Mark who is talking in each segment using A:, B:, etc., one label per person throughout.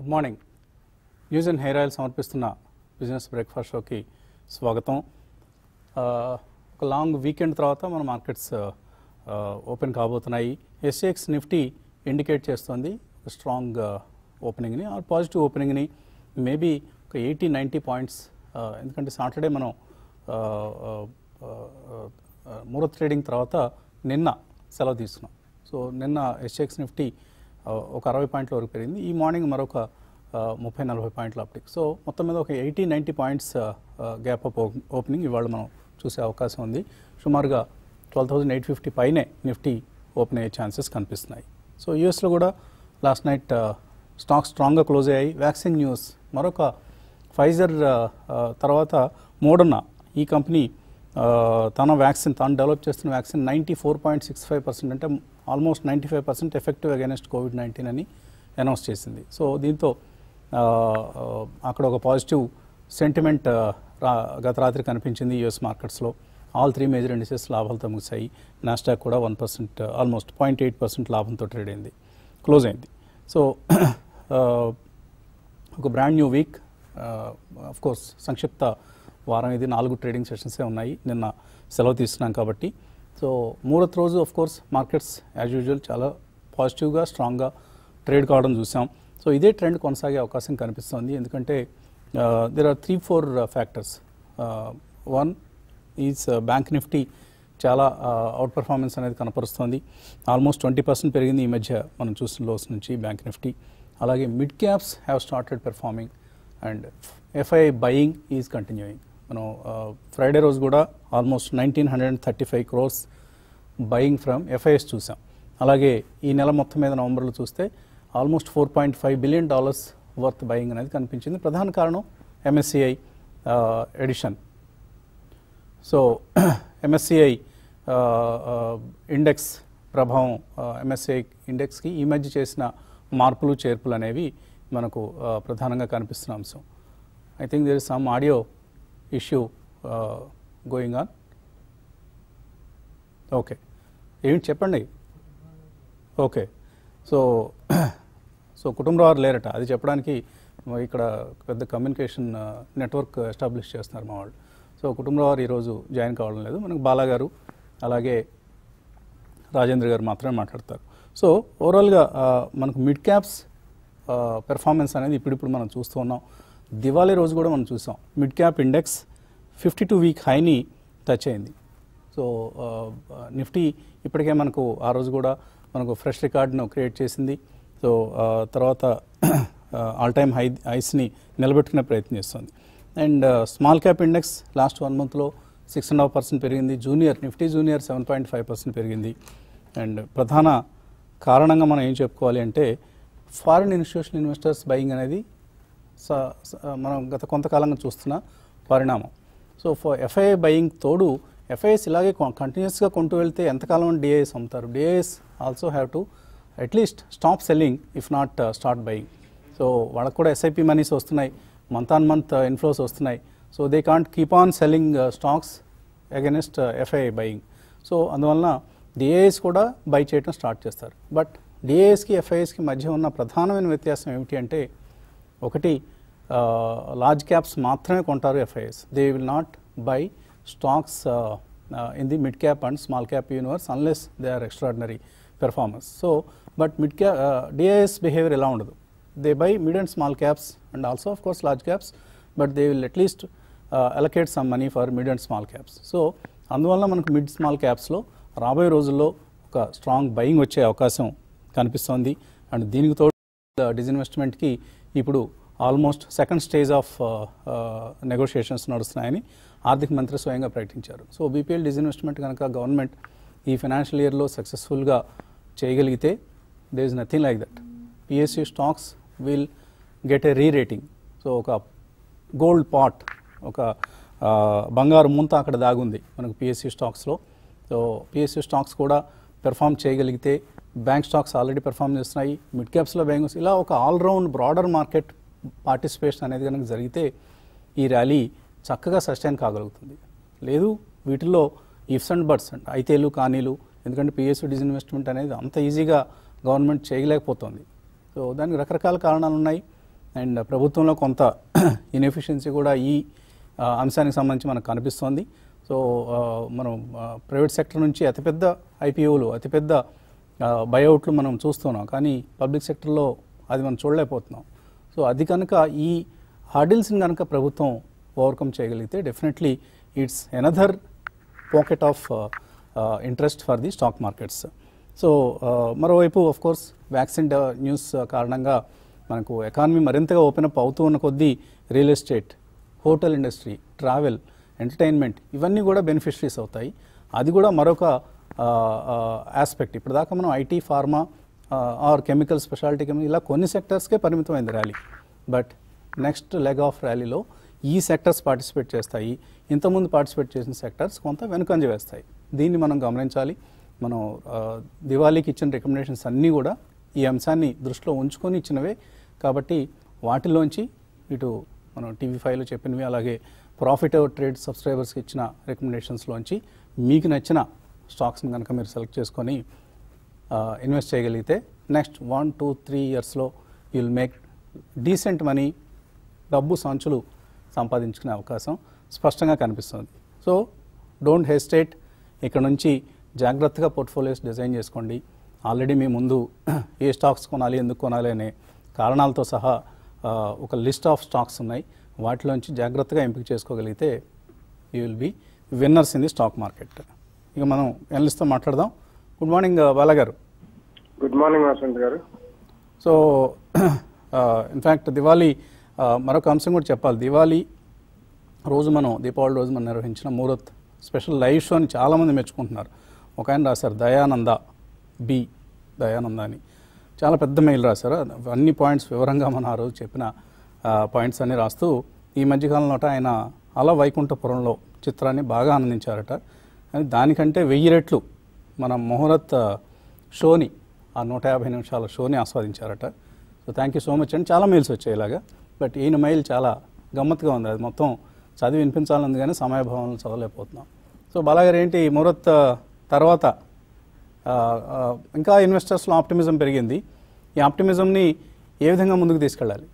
A: Good morning news and hair oil సమర్పిస్తున్న business breakfast షోకి స్వాగతం ఆ, ఒక లాంగ్ వీకెండ్ తర్వాత మన మార్కెట్స్ ఓపెన్ కాబోతున్నాయి ఎస్ఎక్స్ నిఫ్టీ ఇండికేట్ చేస్తుంది ఒక స్ట్రాంగ్ ఓపెనింగ్ని ఆర్ పాజిటివ్ ఓపెనింగ్ని మేబీ ఒక ఎయిటీ నైంటీ పాయింట్స్ ఎందుకంటే సాటర్డే మనం ఆ, ఆ, ఆ, ఆ, ముహూర్త ట్రేడింగ్ తర్వాత నిన్న సెలవు తీసుకున్నాం సో నిన్న ఎస్ఎక్స్ నిఫ్టీ ఆ, ఒక అరవై పాయింట్ల వరకు పెరిగింది ఈ మార్నింగ్ మరొక ఆ, ముప్పై నలభై పాయింట్ల అప్టిక్ సో మొత్తం మీద ఒక eighty ninety points gap up opening ఇవాళ మనం చూసే అవకాశం ఉంది సుమారుగా ట్వెల్వ్ థౌసండ్ ఎయిట్ ఫిఫ్టీ పైనే నిఫ్టీ ఓపెన్ అయ్యే ఛాన్సెస్ కనిపిస్తున్నాయి సో యూఎస్లో కూడా లాస్ట్ నైట్ స్టాక్ స్ట్రాంగ్గా క్లోజ్ అయ్యాయి వ్యాక్సిన్ న్యూస్ మరొక ఫైజర్ తర్వాత మోడర్నా ఈ కంపెనీ ఆ, తన వ్యాక్సిన్ తాను డెవలప్ చేస్తున్న vaccine ninety four point six five percent అంటే almost ninety five percent effective against covid nineteen అని అనౌన్స్ చేసింది సో దీంతో ఆ, ఆ, అక్కడ ఒక పాజిటివ్ సెంటిమెంట్ రా గత రాత్రి కనిపించింది యుఎస్ మార్కెట్స్లో ఆల్ త్రీ మేజర్ ఇండిసెస్ లాభాలతో ముగిశాయి నాస్టాక్ కూడా one percent almost point eight percent లాభంతో ట్రేడ్ అయింది క్లోజ్ అయింది సో ఒక brand new week of course సంక్షిప్త వారం ఇది నాలుగు ట్రేడింగ్ సెషన్సే ఉన్నాయి నిన్న సెలవు తీసుకున్నాం కాబట్టి సో మూడోత్ రోజు of course markets as usual చాలా పాజిటివ్గా స్ట్రాంగ్గా ట్రేడ్ కావడం చూసాం సో ఇదే ట్రెండ్ కొనసాగే అవకాశం కనిపిస్తుంది ఎందుకంటే there are three four factors one is bank Nifty చాలా అవుట్ పర్ఫార్మెన్స్ అనేది కనపరుస్తోంది ఆల్మోస్ట్ ట్వంటీ పర్సెంట్ పెరిగింది ఈ మధ్య మనం చూసిన లోస్ నుంచి బ్యాంక్ నిఫ్టీ అలాగే mid caps have started performing and FI buying is continuing మనం ఫ్రైడే రోజు కూడా almost nineteen hundred and thirty five crores buying from FIs చూసాం అలాగే ఈ నెల మొత్తం మీద నవంబర్లో చూస్తే almost four point five billion dollars worth buying అనేది కనిపించింది ప్రధాన కారణం MSCI edition so MSCI index ప్రభావం ఎంఎస్సిఐ ఇండెక్స్కి ఈ మధ్య చేసిన మార్పులు చేర్పులు అనేవి మనకు ఆ, ప్రధానంగా కనిపిస్తున్న అంశం I think there is some audio issue going on okay ఏంటి చెప్పండి ఓకే సో సో కుటుంబరావు లేరట అది చెప్పడానికి మా ఇక్కడ పెద్ద కమ్యూనికేషన్ నెట్వర్క్ ఎస్టాబ్లిష్ చేస్తున్నారు మా వాళ్ళు సో కుటుంబరావు ఈరోజు జాయిన్ కావడం లేదు మనకు బాలా గారు అలాగే రాజేంద్ర గారు మాత్రమే మాట్లాడతారు సో ఓవరాల్గా ఆ, మనకు మిడ్ క్యాప్స్ పెర్ఫార్మెన్స్ అనేది ఇప్పుడిప్పుడు మనం చూస్తూ ఉన్నాం దివాళీ రోజు కూడా మనం చూసాం mid cap index fifty two week హైని టచ్ అయింది సో ఆ, నిఫ్టీ ఇప్పటికే మనకు ఆ రోజు కూడా మనకు ఫ్రెష్ రికార్డ్ను క్రియేట్ చేసింది సో ఆ, తర్వాత ఆల్ టైమ్ హై హైస్ని నిలబెట్టుకునే ప్రయత్నం చేస్తుంది and small cap index last one మంత్లో సిక్స్ అండ్ హాఫ్ పర్సెంట్ పెరిగింది junior Nifty junior seven point five percent పెరిగింది అండ్ ప్రధాన కారణంగా మనం ఏం చెప్పుకోవాలి అంటే ఫారిన్ ఇన్స్టిట్యూషనల్ ఇన్వెస్టర్స్ బయింగ్ అనేది స- స- మనం గత కొంతకాలంగా చూస్తున్న పరిణామం సో ఫర్ ఎఫ్ఐఐ బయింగ్ తోడు ఎఫ్ఐఎస్ ఇలాగే కంటిన్యూస్గా కొంటూ వెళ్తే ఎంతకాలం డిఐఎస్ అమ్ముతారు DIs also have to at least stop selling if not start buying so వాళ్ళకు కూడా ఎస్ఐపి మనీస్ వస్తున్నాయి మంత్ ఆన్ మంత్ ఇన్ఫ్లోస్ వస్తున్నాయి so they can't keep on selling stocks against FII buying so అందువలన డిఏఎస్ కూడా buy చేయడం start చేస్తారు but డిఏఎస్కి ఎఫ్ఐఎస్కి మధ్య ఉన్న ప్రధానమైన వ్యత్యాసం ఏమిటి అంటే ఒకటి లార్జ్ క్యాప్స్ మాత్రమే కొంటారు FIs they will not buy stocks in the mid cap and small cap universe unless they are extraordinary performance so but mid cap DIs behaviour ఎలా ఉండదు they buy mid and small caps and also of course large caps but they will at least allocate some money for mid and small caps so అందువల్ల మనకు mid small క్యాప్స్లో రాబోయే రోజుల్లో ఒక strong buying వచ్చే అవకాశం కనిపిస్తోంది అండ్ దీనికి తోడు డిజిన్వెస్ట్మెంట్కి ఇప్పుడు almost second stage of negotiations నడుస్తున్నాయని ఆర్థిక మంత్రి స్వయంగా ప్రకటించారు సో బీపీఎల్ డిజిన్వెస్ట్మెంట్ కనుక గవర్నమెంట్ ఈ ఫైనాన్షియల్ ఇయర్లో సక్సెస్ఫుల్గా చేయగలిగితే they is nothing like that PSU stocks will get a rerating so ఒక గోల్డ్ పాట్ ఒక ఆ, బంగారు ముంత అక్కడ దాగుంది మనకు పిఎస్సి స్టాక్స్లో సో పిఎస్సి స్టాక్స్ కూడా పెర్ఫామ్ చేయగలిగితే బ్యాంక్ స్టాక్స్ ఆల్రెడీ పెర్ఫామ్ చేస్తున్నాయి మిడ్ క్యాప్స్లో బ్యాంక్స్ ఇలా ఒక ఆల్రౌండ్ బ్రాడర్ మార్కెట్ పార్టిసిపేషన్ అనేది కనుక జరిగితే ఈ ర్యాలీ చక్కగా సస్టైన్ కాగలుగుతుంది లేదు వీటిల్లో ఇఫ్స్ అండ్ బట్స్ అండ్ అయితేలు కానీలు ఎందుకంటే పిఎస్సి డిజిన్వెస్ట్మెంట్ అనేది అంత ఈజీగా గవర్నమెంట్ చేయలేకపోతుంది సో దానికి రకరకాల కారణాలు ఉన్నాయి అండ్ ప్రభుత్వంలో కొంత ఇన్ఎఫిషియన్సీ కూడా ఈ ఆ, అంశానికి సంబంధించి మనకు కనిపిస్తోంది సో ఆ, మనం ప్రైవేట్ సెక్టర్ నుంచి అతిపెద్ద ఐపీఓలు అతిపెద్ద బయౌట్లు మనం చూస్తున్నాం కానీ పబ్లిక్ సెక్టర్లో అది మనం చూడలేకపోతున్నాం సో అది కనుక ఈ హార్డిల్స్ని కనుక ప్రభుత్వం ఓవర్కమ్ చేయగలిగితే definitely it's another pocket of interest for the stock markets so మరోవైపు ఆఫ్ కోర్స్ వ్యాక్సిన్ న్యూస్ కారణంగా మనకు ఎకానమీ మరింతగా ఓపెన్ అప్ అవుతూ ఉన్న కొద్దీ real estate hotel industry travel entertainment ఇవన్నీ కూడా బెనిఫిషరీస్ అవుతాయి అది కూడా మరొక ఆస్పెక్ట్ ఇప్పుడు దాకా మనం IT pharma or chemical speciality chemical ఇలా కొన్ని సెక్టర్స్కే పరిమితమైంది rally but next leg of ర్యాలీలో ఈ సెక్టర్స్ పార్టిసిపేట్ చేస్తాయి ఇంతకుముందు పార్టిసిపేట్ చేసిన సెక్టర్స్ కొంత వెనుకంజ వేస్తాయి దీన్ని మనం గమనించాలి మనం ఆ, దివాళీకి ఇచ్చిన రికమెండేషన్స్ అన్నీ కూడా ఈ అంశాన్ని దృష్టిలో ఉంచుకొని ఇచ్చినవే కాబట్టి వాటిలోంచి ఇటు మనం టీవీ ఫైవ్లో చెప్పినవి అలాగే ప్రాఫిట్ అవర్ ట్రేడ్ సబ్స్క్రైబర్స్కి ఇచ్చిన రికమెండేషన్స్లోంచి మీకు నచ్చిన స్టాక్స్ని కనుక మీరు సెలెక్ట్ చేసుకొని ఇన్వెస్ట్ చేయగలిగితే నెక్స్ట్ వన్ టూ త్రీ ఇయర్స్లో విల్ మేక్ డీసెంట్ మనీ డబ్బు సంచులు సంపాదించుకునే అవకాశం స్పష్టంగా కనిపిస్తుంది సో డోంట్ హెసిటేట్ ఇక్కడ నుంచి జాగ్రత్తగా పోర్ట్ఫోలియోస్ డిజైన్ చేసుకోండి ఆల్రెడీ మీ ముందు ఏ స్టాక్స్ కొనాలి ఎందుకు కొనాలి అనే కారణాలతో సహా ఆ, ఒక లిస్ట్ ఆఫ్ స్టాక్స్ ఉన్నాయి వాటిలోంచి జాగ్రత్తగా ఎంపిక చేసుకోగలిగితే you will be winners in the stock market ఇక మనం ఎనలిస్ట్తో మాట్లాడదాం గుడ్ మార్నింగ్ బాలా గారు
B: గుడ్ మార్నింగ్ వసంత్ గారు
A: సో ఇన్ఫ్యాక్ట్ దివాళీ ఆ, మరొక అంశం కూడా చెప్పాలి దివాళీ రోజు మనం దీపావళి రోజు మనం నిర్వహించిన ముహూర్త్ స్పెషల్ లైవ్ షోని చాలామంది మెచ్చుకుంటున్నారు ఒక ఆయన రాశారు దయానంద బి దయానంద అని చాలా పెద్ద మెయిల్ రాశారు అన్ని పాయింట్స్ వివరంగా మనం ఆ రోజు చెప్పిన పాయింట్స్ అన్ని రాస్తూ ఈ మధ్యకాలంలో ఆయన అల వైకుంఠపురంలో చిత్రాన్ని బాగా ఆనందించారట అని దానికంటే వెయ్యి రెట్లు మన ముహూర్త్ షోని ఆ నూట యాభై నిమిషాల షోని ఆస్వాదించారట so thank you so much అండి చాలా మెయిల్స్ వచ్చాయి ఇలాగా బట్ ఈయన మెయిల్ చాలా గమ్మత్తుగా ఉంది అది మొత్తం చదివి వినిపించాలని కానీ సమయభావంలో చదవలేకపోతున్నాం సో బాలాగారు ఏంటి ముహూర్త్ తర్వాత ఆ, ఆ, ఇంకా ఇన్వెస్టర్స్లో ఆప్టిమిజం పెరిగింది ఈ ఆప్టిమిజంని ఏ విధంగా ముందుకు తీసుకెళ్ళాలి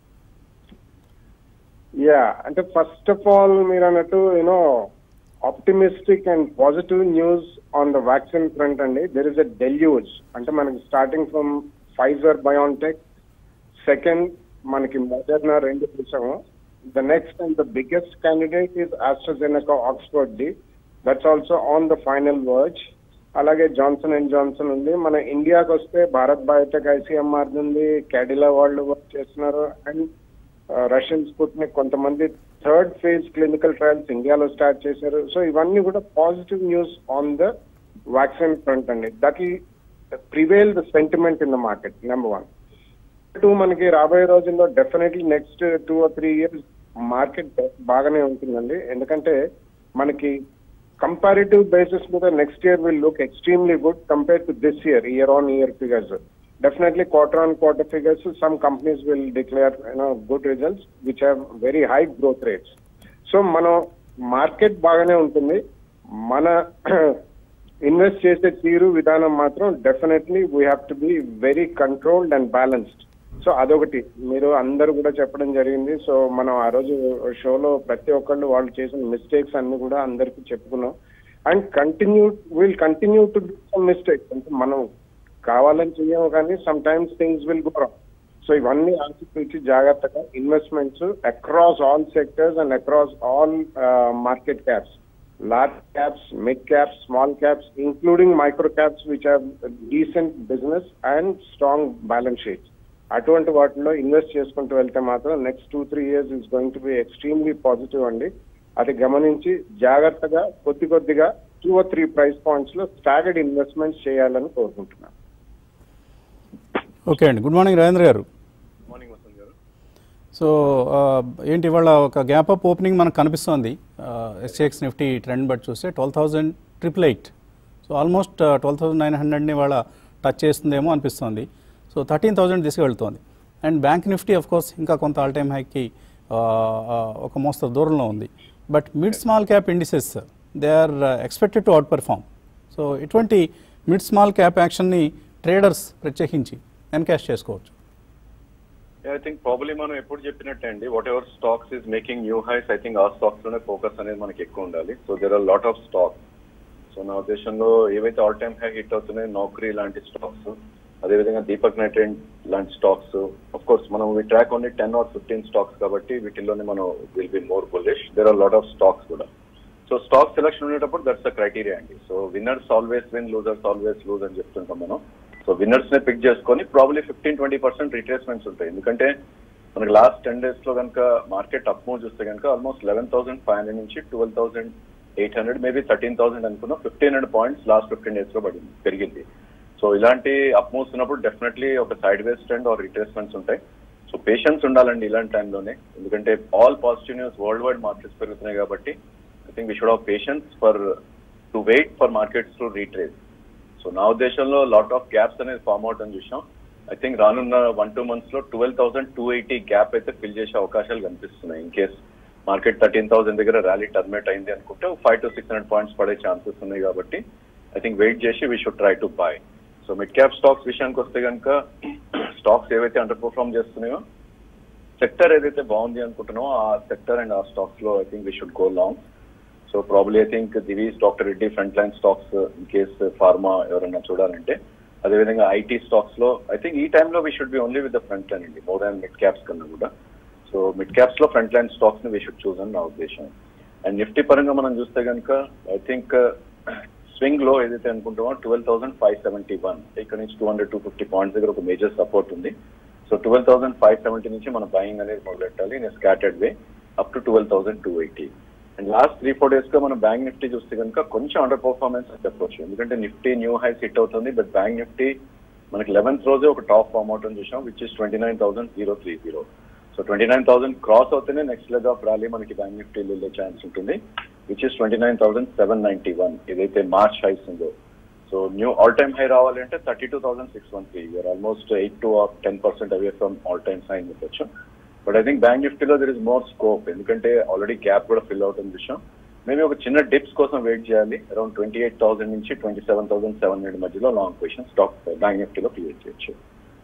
B: యా అంటే ఫస్ట్ ఆఫ్ ఆల్ మీరు అన్నట్టు you know optimistic and positive news on the vaccine front అండి దెర్ ఇస్ అ డెల్యూజ్ అంటే మనకి starting from Pfizer BioNTech second మనకి మోడర్నా రెండు చూసాము the next and the biggest candidate is AstraZeneca Oxford the that's also on the final verge అలాగే Johnson and Johnson ఉంది మన ఇండియాకి వస్తే భారత్ బయోటెక్ ఐసీఎంఆర్ ఉంది క్యాడిలా వాళ్ళు వర్క్ చేస్తున్నారు అండ్ రష్యన్ స్పుట్నిక్ కొంతమంది థర్డ్ ఫేజ్ క్లినికల్ ట్రయల్స్ ఇండియాలో స్టార్ట్ చేశారు సో ఇవన్నీ కూడా positive news on the vaccine front అండి that prevail the sentiment in the market number one two మనకి రాబోయే రోజుల్లో definitely next two or three years market బాగానే ఉంటుందండి ఎందుకంటే మనకి కంపారిటివ్ బేసిస్ మీద next year will look extremely good compare to this year year on year figures definitely quarter on quarter figures some companies will declare you know good results which have very high growth rates so మనం market బాగానే ఉంటుంది మన invest చేసే తీరు విధానం మాత్రం definitely we have to be very controlled and balanced so అదొకటి మీరు అందరూ కూడా చెప్పడం జరిగింది సో మనం ఆ రోజు షోలో ప్రతి ఒక్కళ్ళు వాళ్ళు చేసిన మిస్టేక్స్ అన్ని కూడా అందరికి చెప్పుకున్నాం and continue will continue to do some mistakes అంటే మనం కావాలని చెయ్యము కానీ sometimes things will go so ఇవన్నీ ఆలోచించి జాగ్రత్తగా investments across all sectors and across all market caps large caps, mid caps, small caps, including micro caps, which have decent business and strong balance sheets. అటువంటి వాటిలో invest చేసుకుంటూ వెళ్తే మాత్రం next two three years is going to be extremely positive అండి అది గమనించి జాగ్రత్తగా కొద్ది కొద్దిగా two or three price points లో స్టాగర్డ్ ఇన్వెస్ట్మెంట్స్ చేయాలని కోరుకుంటున్నాను
A: ఓకే అండి గుడ్ మార్నింగ్ రాజేంద్ర గారు
C: మార్నింగ్ వసంత్ గారు
A: సో ఆ, ఏంటి ఇవాళ ఒక గ్యాప్ అప్ ఓపెనింగ్ మనకు కనిపిస్తోంది ఎస్ఏఎక్స్ నిఫ్టీ ట్రెండ్ బట్టి చూస్తే twelve thousand triple eight so almost twelve thousand nine హండ్రెడ్ని ఇవాళ టచ్ చేస్తుందేమో అనిపిస్తోంది సో థర్టీన్ థౌజండ్ తీసుకువెళ్తోంది and bank Nifty of course ఇంకా కొంత ఆల్ టైమ్ హైకి ఒక మోస్తరు దూరంలో ఉంది but mid small cap indices they are expected to outperform so ఇటువంటి మిడ్ స్మాల్ క్యాప్ యాక్షన్ని ట్రేడర్స్ ప్రత్యేకించి ఎన్కాష్ చేసుకోవచ్చు
C: ఐ థింక్ ప్రాబ్లీ మనం ఎప్పుడు చెప్పినట్టే అండి whatever stocks is making new highs I think ఆ స్టాక్స్ లోనే ఫోకస్ అనేది మనకి ఎక్కువ ఉండాలి so there are lot of stocks so నా ఉద్దేశంలో ఏవైతే ఆల్ టైమ్ హై హిట్ అవుతున్నాయో నౌకరీ లాంటి స్టాక్స్ అదేవిధంగా దీపక్ నైట్రెంట్ లాంటి స్టాక్స్ ఆఫ్ కోర్స్ మనం we track only ten or fifteen stocks కాబట్టి వీటిల్లోనే మనం will be more bullish there are lot of stocks కూడా సో స్టాక్ సెలక్షన్ ఉండేటప్పుడు దట్స్ ద క్రైటీరియా అండి so winners always win losers always lose అని చెప్తుంటాం మనం సో విన్నర్స్ నే పిక్ చేసుకొని probably fifteen twenty percent retracements ఉంటాయి ఎందుకంటే మనకి లాస్ట్ టెన్ డేస్ లో కనుక మార్కెట్ అప్ మూవ్ చూస్తే కనుక almost eleven thousand five hundred నుంచి twelve thousand eight hundred maybe thirteen thousand అనుకున్నాం fifteen hundred points last fifteen days లో పడింది పెరిగింది సో ఇలాంటి అప్ మూవ్స్ ఉన్నప్పుడు డెఫినెట్లీ ఒక sideways trend or retracements ఉంటాయి సో పేషెన్స్ ఉండాలండి ఇలాంటి టైంలోనే ఎందుకంటే all positive news worldwide markets పెరుగుతున్నాయి కాబట్టి I think we should have patience for to wait for markets to retrace so నా ఉద్దేశంలో లాట్ ఆఫ్ గ్యాప్స్ అనేది ఫామ్ అవుట్ అని చూసాం ఐ థింక్ రానున్న వన్ టూ మంత్స్ లో twelve thousand two eighty gap అయితే ఫిల్ చేసే అవకాశాలు కనిపిస్తున్నాయి in case market thirteen thousand దగ్గర ర్యాలీ టర్మినేట్ అయింది అనుకుంటే five to six hundred points పడే ఛాన్సెస్ ఉన్నాయి కాబట్టి ఐ థింక్ వెయిట్ చేసి we should try to buy so mid cap stocks విషయానికి వస్తే కనుక స్టాక్స్ ఏవైతే అండర్ పర్ఫార్మ్ చేస్తున్నాయో సెక్టర్ ఏదైతే బాగుంది అనుకుంటున్నామో ఆ సెక్టర్ అండ్ ఆ స్టాక్స్ లో I think we should go long so probably I think Divi's doctor Reddy front line stocks in case pharma ఎవరైనా చూడాలంటే అదేవిధంగా ఐటీ స్టాక్స్ లో ఐ థింక్ ఈ టైంలో we should be only with the front line అండి more than mid caps కన్నా కూడా so mid caps లో ఫ్రంట్ లైన్ స్టాక్స్ ని వీ షుడ్ చూస్ అని నా ఉద్దేశం అండ్ నిఫ్టీ పరంగా మనం చూస్తే కనుక ఐ థింక్ స్వింగ్ లో ఏదైతే అనుకుంటామో twelve thousand five seventy one ఇక్కడ నుంచి two hundred two fifty points దగ్గర ఒక మేజర్ సపోర్ట్ ఉంది so twelve thousand five seventy నుంచి మనం బయింగ్ అనేది మొదలెట్టాలి in scattered way up to twelve thousand two eighty and last three four days గా మనం బ్యాంక్ నిఫ్టీ చూస్తే కనుక కొంచెం అండర్ పర్ఫార్మెన్స్ అని చెప్పొచ్చు ఎందుకంటే నిఫ్టీ న్యూ హైస్ హిట్ అవుతుంది బట్ బ్యాంక్ నిఫ్టీ మనకి లెవెన్త్ రోజే ఒక టాప్ ఫామ్ అవుట్ అని చూసాం which is twenty nine thousand zero three zero so twenty nine thousand cross అవుతేనే నెక్స్ట్ లెగ్ ఆఫ్ ర్యాలీ మనకి బ్యాంక్ నిఫ్టీ వెళ్ళే ఛాన్స్ ఉంటుంది which is twenty nine thousand seven ninety one ఏదైతే March highs ఉందో so new all time high రావాలి అంటే thirty two thousand six one three year almost eight to ten percent away from all time high అని చెప్పొచ్చు but I think bank నిఫ్టీలో there is more scope ఎందుకంటే already gap కూడా fill out అని విషయం maybe ఒక చిన్న డిప్స్ కోసం వెయిట్ చేయాలి అరౌండ్ ట్వంటీ ఎయిట్ థౌసండ్ నుంచి twenty seven thousand seven hundred మధ్యలో లాంగ్ పొజిషన్ స్టాక్ బ్యాంక్ నిఫ్టీలో క్లియర్ చేయొచ్చు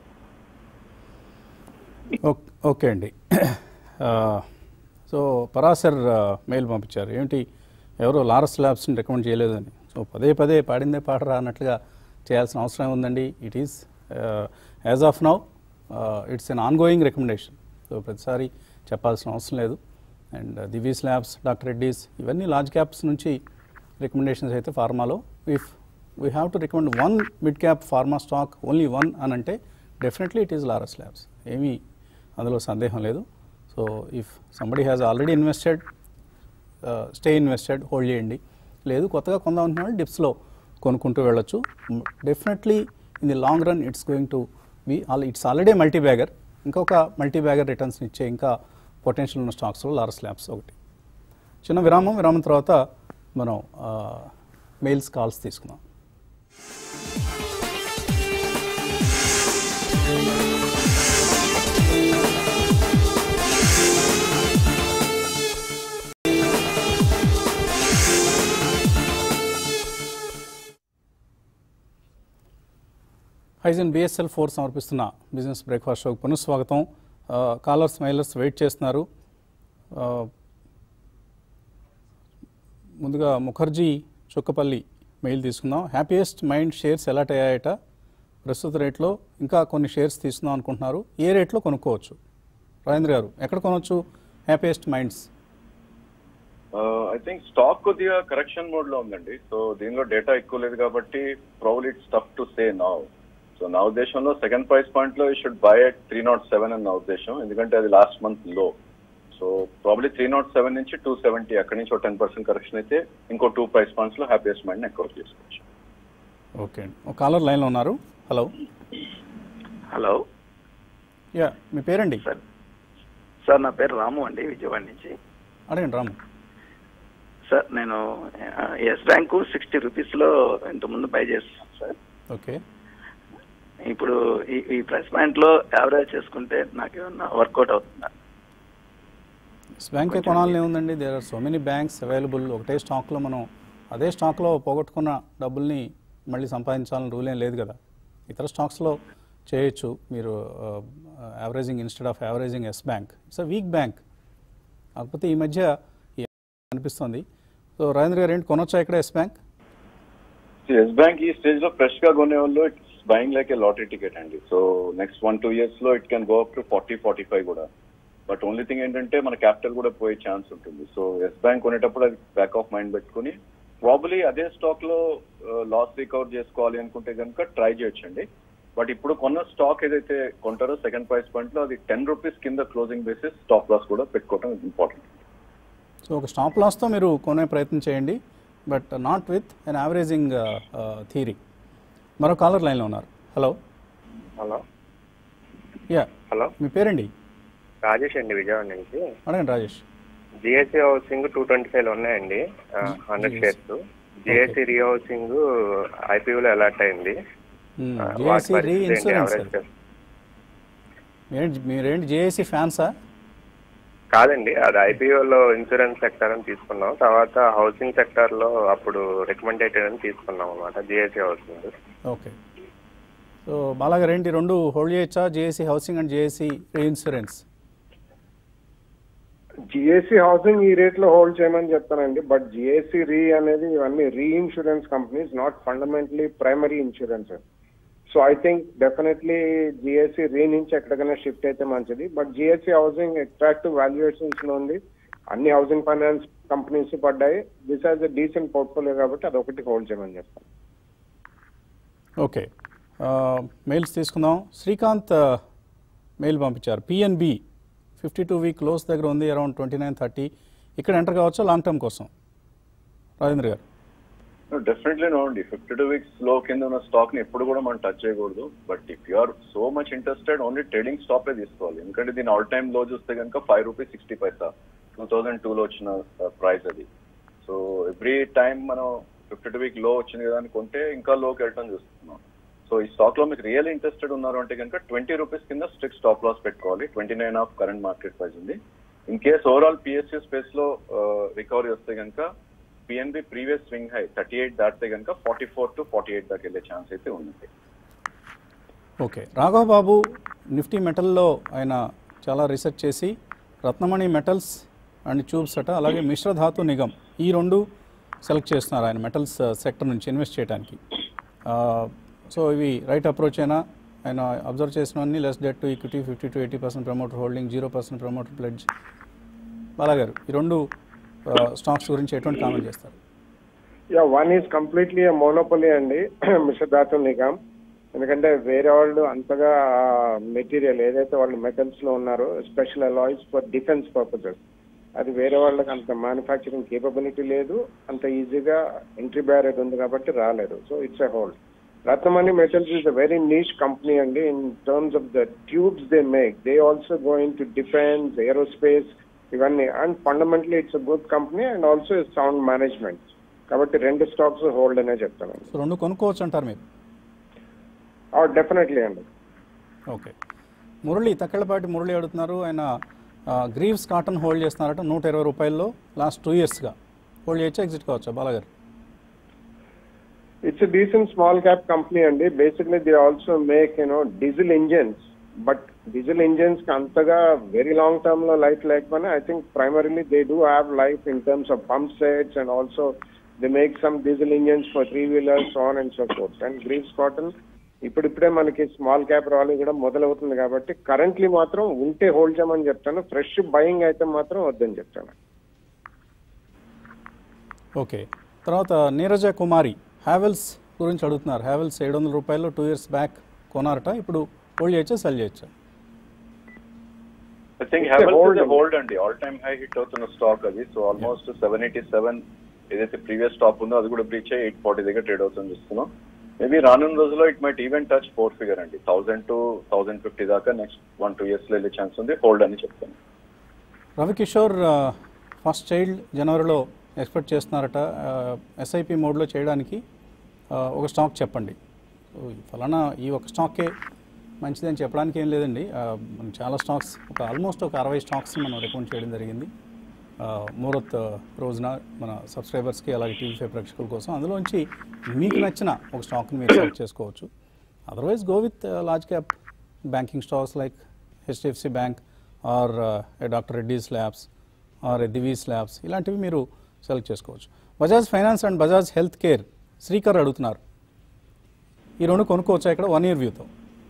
A: ఓక్- ఓకే అండి ఆ, సో పరాశర్ ఆ, మెయిల్ పంపించారు ఏంటి ఎవరో లారస్ ల్యాబ్స్ని రికమెండ్ చేయలేదని సో పదే పదే పాడిందే పాడరా అన్నట్లుగా చేయాల్సిన అవసరం ఏముందండి it is as of now it's an ongoing recommendation so ప్రతిసారి చెప్పాల్సిన అవసరం లేదు and Divi's labs doctor Reddy's ఇవన్నీ లార్జ్ క్యాప్స్ నుంచి రికమెండేషన్స్ అయితే ఫార్మాలో if we have to recommend one mid cap pharma stock only one అని అంటే definitely it is Laurus labs ఏమీ అందులో సందేహం లేదు so if somebody has already invested stay invested hold చేయండి లేదు కొత్తగా కొందాం అనుకున్న వాళ్ళు డిప్స్లో కొనుక్కుంటూ వెళ్ళొచ్చు definitely in the long run it's going to be all it's already multibagger ఇంకొక మల్టీ బ్యాగర్ రిటర్న్స్ ఇచ్చే ఇంకా పొటెన్షియల్ ఉన్న స్టాక్స్లో లారస్ ల్యాబ్స్ ఒకటి చిన్న విరామం విరామం తర్వాత మనం మెయిల్స్ కాల్స్ తీసుకుందాం హైజన్ బిఎస్ఎల్ ఫోర్ సమర్పిస్తున్న బిజినెస్ బ్రేక్ఫాస్ట్ షోకి పునఃస్వాగతం ఆ, కాలర్స్ మైలర్స్ వెయిట్ చేస్తున్నారు ఆ, ముందుగా ముఖర్జీ చుక్కపల్లి మెయిల్ తీసుకుందాం హ్యాపీయెస్ట్ మైండ్ షేర్స్ ఎలాట్ అయ్యాయట ప్రస్తుత రేట్లో ఇంకా కొన్ని షేర్స్ తీసుకుందాం అనుకుంటున్నారు ఏ రేట్లో కొనుక్కోవచ్చు రాజేంద్ర గారు ఎక్కడ కొనవచ్చు happiest minds
C: I think stock కొద్దిగా కరెక్షన్ మోడ్ లో ఉందండి సో దీనిలో డేటా ఎక్కువ లేదు కాబట్టి probably it's tough to say now so నా ఉద్దేశంలో సెకండ్ ప్రైస్ పాయింట్ లో should buy at three not seven అని నా ఉద్దేశం ఎందుకంటే అది లాస్ట్ మంత్ లో so probably three not seven నుంచి టూ సెవెంటీ అక్కడి నుంచి ఒక టెన్ పర్సెంట్ కరెక్షన్ అయితే ఇంకో టూ ప్రైస్ పాయింట్స్ లో హ్యాపీయెస్ట్ మైండ్ ఎక్కువ తీసుకోవచ్చు
A: ఓకే అండి ఒక కాలర్ లైన్లో ఉన్నారు హలో
D: హలో
A: యా మీ పేరండి
D: సార్ సార్ నా పేరు రాము అండి విజయవాడ నుంచి
A: అడగండి రాము
D: సార్ నేను ఎస్ బ్యాంకు సిక్స్టీ రూపీస్లో ఇంతకుముందు బై చేస్తున్నాను సార్
A: ఓకే
D: ఇప్పుడు ఈ ఈ ప్రైస్ పాయింట్లో యావరేజ్ చేసుకుంటే నాకు ఏమన్నా వర్కౌట్ అవుతుందా
A: బ్యాంకే కొనాలని ఏముందండి there are so many banks available ఒకటే స్టాక్లో మనం అదే స్టాక్లో పోగొట్టుకున్న డబ్బుల్ని మళ్ళీ సంపాదించాలని రూల్ ఏం లేదు కదా ఇతర స్టాక్స్లో చేయొచ్చు మీరు averaging instead of averaging Yes Bank it's a weak bank కాకపోతే ఈ మధ్య ఈ అనిపిస్తుంది సో రాజేంద్ర గారు ఏంటి కొనొచ్చా ఇక్కడ ఎస్ బ్యాంక్
C: ఎస్ బ్యాంక్ ఈ స్టేజ్ లో ఫ్రెష్ గా కొనే వాళ్ళు it's buying like a lottery ticket అండి so next one two years లో it can go up to forty forty five కూడా బట్ ఓన్లీ థింగ్ ఏంటంటే మన క్యాపిటల్ కూడా పోయే ఛాన్స్ ఉంటుంది సో ఎస్ బ్యాంక్ కొనేటప్పుడు అది బ్యాక్ ఆఫ్ మైండ్ పెట్టుకుని ప్రాబలీ అదే స్టాక్ లో లాస్ రికవర్ చేసుకోవాలి అనుకుంటే కనుక ట్రై చేయొచ్చండి బట్ ఇప్పుడు కొన్న స్టాక్ ఏదైతే కొంటారో సెకండ్ ప్రైస్ పాయింట్ లో అది టెన్ రూపీస్ కింద క్లోజింగ్ బేసిస్ స్టాప్ లాస్ కూడా పెట్టుకోవడం ఇంపార్టెంట్
A: సో ఒక స్టాప్ లాస్తో మీరు కొనే ప్రయత్నం చేయండి but not with un averaging theory మరో కాలర్ లైన్లో ఉన్నారు హలో
E: హలో
A: యా
E: హలో
A: మీ పేరండి
E: రాజేష్ అండి విజయవాడ నుంచి
A: అడగండి Rajesh
E: GIC housing two twenty five ఉన్నాయండి hundred shares GIC re housing ఐపీఓలో అలాట్ అయింది ఆ, వాటి
A: జేఏసీ రీ
E: పరిస్థితి ఏంటి?
A: Insurance
E: Average price?
A: ఏంటి మీరేంటి జేఏసీ ఫ్యాన్సా
E: కాదండి అది ఐపీఓలో ఇన్సూరెన్స్ సెక్టర్ అని తీసుకున్నాం తర్వాత హౌసింగ్ సెక్టర్ లో అప్పుడు రికమెండేటెడ్ అని తీసుకున్నాం అనమాట జిఎస్సి హౌసింగ్
A: ఓకే సో బాలాగారు ఏంటి రెండు హోల్డ్ చేయొచ్చా GIC housing and GIC reinsurance
B: GIC housing ఈ రేట్ లో హోల్డ్ చేయమని చెప్తానండి బట్ జిఎస్సి రీ అనేది ఇవన్నీ reinsurance companies not fundamentally primary insurance so I think definitely GIC re నుంచి ఎక్కడికైనా షిఫ్ట్ అయితే మంచిది but GIC housing attractive valuations లో ఉంది అన్ని హౌసింగ్ ఫైనాన్స్ కంపెనీస్ పడ్డాయి this has a decent portfolio కాబట్టి అదొకటి హోల్డ్ చేయమని చెప్తాను
A: ఓకే మెయిల్స్ తీసుకుందాం శ్రీకాంత్ మెయిల్ పంపించారు PNB fifty two week lows దగ్గర ఉంది అరౌండ్ ట్వంటీ నైన్ థర్టీ ఇక్కడ ఎంటర్ కావచ్చు లాంగ్ టర్మ్ కోసం రాజేంద్ర గారు
C: డెఫినెట్లీ నో అండి ఫిఫ్టీ టూ వీక్స్ లో కింద ఉన్న స్టాక్ ని ఎప్పుడు కూడా మనం టచ్ చేయకూడదు but if you are so much interested only trading stop తీసుకోవాలి ఎందుకంటే దీని ఆల్ టైమ్ లో చూస్తే కనుక five rupees sixty paisa two thousand two లో వచ్చిన ప్రైస్ అది సో ఎవ్రీ టైం మనం ఫిఫ్టీ టూ వీక్ లో వచ్చింది కదా అని కొంటే ఇంకా లోకి వెళ్ళటం చూస్తున్నాం సో ఈ స్టాక్ లో మీకు రియల్ ఇంట్రెస్టెడ్ ఉన్నారు అంటే కనుక ట్వంటీ రూపీస్ కింద స్ట్రిక్ట్ స్టాప్ లాస్ పెట్టుకోవాలి twenty nine of current market price ఉంది in case overall PSU space లో రికవరీ వస్తే కనుక PNB previous swing high thirty eight దాటితే కనుక forty four to forty eight దాకా వెళ్ళే ఛాన్స్ అయితే ఉంది
A: ఓకే రాఘవ్ బాబు నిఫ్టీ మెటల్లో ఆయన చాలా రీసెర్చ్ చేసి రత్నమణి మెటల్స్ అండ్ ట్యూబ్స్ అట అలాగే మిశ్రధాతు నిగమ్ ఈ రెండు సెలెక్ట్ చేస్తున్నారు ఆయన మెటల్స్ సెక్టర్ నుంచి ఇన్వెస్ట్ చేయడానికి సో ఇవి రైట్ అప్రోచ్ అయినా ఆయన అబ్జర్వ్ చేసినవన్నీ less debt to equity fifty to eighty percent promoter holding zero percent promoter pledge బాలాగారు ఈ రెండు స్టాక్స్ గురించి ఎటువంటి కామెంట్ చేస్తారు
B: yeah one is completely monopoly అండి మిస్టర్ ధాతు నిగమ్ ఎందుకంటే వేరే వాళ్ళు అంతగా మెటీరియల్ ఏదైతే వాళ్ళు మెటల్స్ లో ఉన్నారో special alloys for defence purposes అది వేరే వాళ్ళకి అంత మ్యానుఫ్యాక్చరింగ్ కేపబిలిటీ లేదు అంత ఈజీగా ఎంట్రీ బ్యారెడ్ ఉంది కాబట్టి రాలేదు so it's a hold Ratnamani metals is a very niche company అండి in terms of the tubes they make they also going to defence aerospace ఇవన్నీ and fundamentally it's a good company and also sound management కాబట్టి రెండు stocks hold అనే చెప్తానండి
A: so రెండు కొనుక్కోవచ్చు అంటారు మీరు
B: డెఫినెట్లీ అండి
A: ఓకే మురళి తక్కలపాటి మురళి అడుగుతున్నారు ఆయన గ్రీవ్స్ కాటన్ హోల్డ్ చేస్తున్నారట నూట ఇరవై రూపాయల్లో లాస్ట్ టూ ఇయర్స్గా హోల్డ్ చేయొచ్చా ఎగ్జిట్ కావచ్చా బాలాగారు
B: it's decent small cap company అండి basically they also make you know diesel engines but diesel engines కి అంతగా వెరీ లాంగ్ టర్మ్ లో లైఫ్ లేకపోయినా I think primarily they do have life in terms of pump sets and also they make some diesel engines for three wheelers on and so forth and Greaves Cotton ఇప్పుడిప్పుడే మనకి small cap రావాలి కూడా మొదలవుతుంది కాబట్టి currently మాత్రం ఉంటే hold చేయమని చెప్తాను ఫ్రెష్ బయింగ్ అయితే మాత్రం వద్దని చెప్తాను
A: ఓకే తర్వాత నీరజ కుమారి హ్యావెల్స్ గురించి అడుగుతున్నారు హ్యావెల్స్ ఏడు వందల రూపాయలు టూ ఇయర్స్ బ్యాక్ కొనారట ఇప్పుడు హోల్డ్ చేయొచ్చా సెల్ చేయొచ్చా
C: I think
B: It's a hold
C: Havells
B: అండి.
C: హోల్డ్ అండి ఆల్ టైమ్ హై హిట్ అవుతున్న స్టాక్ అది so almost seven eighty seven ఏదైతే ప్రీవియస్ స్టాప్ ఉందో అది కూడా బ్రీచ్ అయ్యి ఎయిట్ ఫార్టీ దగ్గర ట్రేడ్ అవుతుంది చూస్తున్నాం మేబీ రానున్న రోజుల్లో it might even touch four figure అండి థౌసండ్ టు థౌసండ్ ఫిఫ్టీ దాకా నెక్స్ట్ వన్ టూ ఇయర్స్ లో వెళ్ళే ఛాన్స్ ఉంది హోల్డ్ అని చెప్తాను
A: రవికిషోర్ ఫస్ట్ చైల్డ్ జనవరిలో ఎక్స్పెక్ట్ చేస్తున్నారట ఎస్ఐపి మోడ్లో చేయడానికి ఆ, ఒక స్టాక్ చెప్పండి సో ఈ ఫలానా ఈ ఒక స్టాకే మంచిదని చెప్పడానికి ఏం లేదండి ఆ, మనం చాలా స్టాక్స్ ఒక ఆల్మోస్ట్ ఒక అరవై స్టాక్స్ మనం రికమెండ్ చేయడం జరిగింది ఆ, ముహూర్త్ రోజున మన సబ్స్క్రైబర్స్కి అలాగే టీవీ ఫైవ్ ప్రేక్షకుల కోసం అందులోంచి మీకు నచ్చిన ఒక స్టాక్ని మీరు సెలెక్ట్ చేసుకోవచ్చు otherwise go with large cap banking stocks like HDFC bank or doctor Reddy's labs or Divi's labs ఇలాంటివి మీరు సెలెక్ట్ చేసుకోవచ్చు Bajaj finance and Bajaj health care Shrikar అడుగుతున్నారు ఈ రెండు కొనుక్కోవచ్చా ఇక్కడ వన్ ఇయర్ వ్యూతో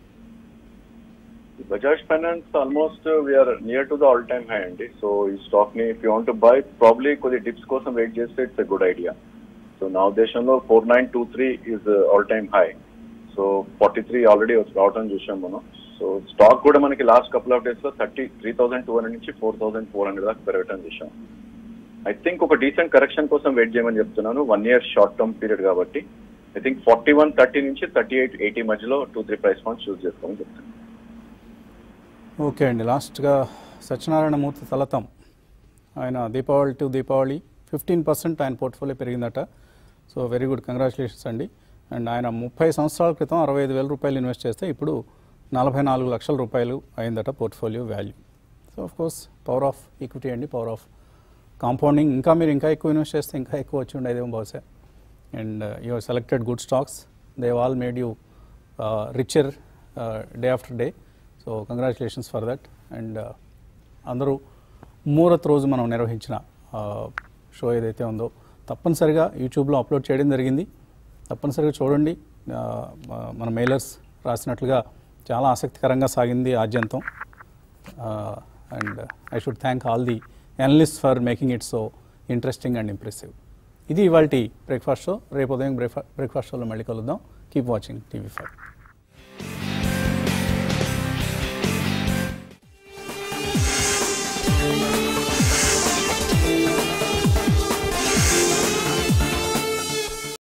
C: Bajaj finance almost we're near to the all time high అండి సో ఈ స్టాక్ ని if you want buy probably కొద్ది డిప్స్ కోసం వెయిట్ చేస్తే it's a good idea so నా ఉద్దేశంలో four nine two three is all time high so forty three already రావటం చూసాం మనం సో స్టాక్ కూడా మనకి లాస్ట్ కపుల్ ఆఫ్ డేస్ లో thirty three thousand two hundred నుంచి ఫోర్ థౌసండ్ ఫోర్ హండ్రెడ్ దాకా పెరగటం చూసాం ఐ థింక్ ఒక డీసెంట్ కరెక్షన్ కోసం వెయిట్ చేయమని చెప్తున్నాను one year short term period కాబట్టి I think forty one thirty నుంచి థర్టీ ఎయిట్ ఎయిటీ మధ్యలో two three price points choose చేసుకోమని చెప్తాను
A: ఓకే అండి లాస్ట్గా సత్యనారాయణమూర్తి తలతం ఆయన Deepavali to Deepavali fifteen percent ఆయన పోర్ట్ఫోలియో పెరిగిందట సో వెరీ గుడ్ కంగ్రాచులేషన్స్ అండి అండ్ ఆయన ముప్పై సంవత్సరాల క్రితం అరవై ఐదు వేల రూపాయలు ఇన్వెస్ట్ చేస్తే ఇప్పుడు నలభై నాలుగు లక్షల రూపాయలు అయిందట portfolio value so of course power of equity అండి పవర్ ఆఫ్ కాంపౌండింగ్ ఇంకా మీరు ఇంకా ఎక్కువ ఇన్వెస్ట్ చేస్తే ఇంకా ఎక్కువ వచ్చి ఉండేదేమో బహుశా and you selected good stocks they all made you richer day after day so congratulations for that and అందరూ ముహూర్త్ రోజు మనం నిర్వహించిన షో ఏదైతే ఉందో తప్పనిసరిగా యూట్యూబ్లో అప్లోడ్ చేయడం జరిగింది తప్పనిసరిగా చూడండి ఆ, మ- మన మెయిలర్స్ రాసినట్లుగా చాలా ఆసక్తికరంగా సాగింది ఆద్యంతం and I should thank all the analyst for making it so interesting and impressive ఇది ఇవాళ బ్రేక్ఫాస్ట్ షో రేపు ఉదయం బ్రేక్ఫాస్ట్ షోలో మళ్ళీ కలుద్దాం కీప్ వాచింగ్ టీవీ ఫైవ్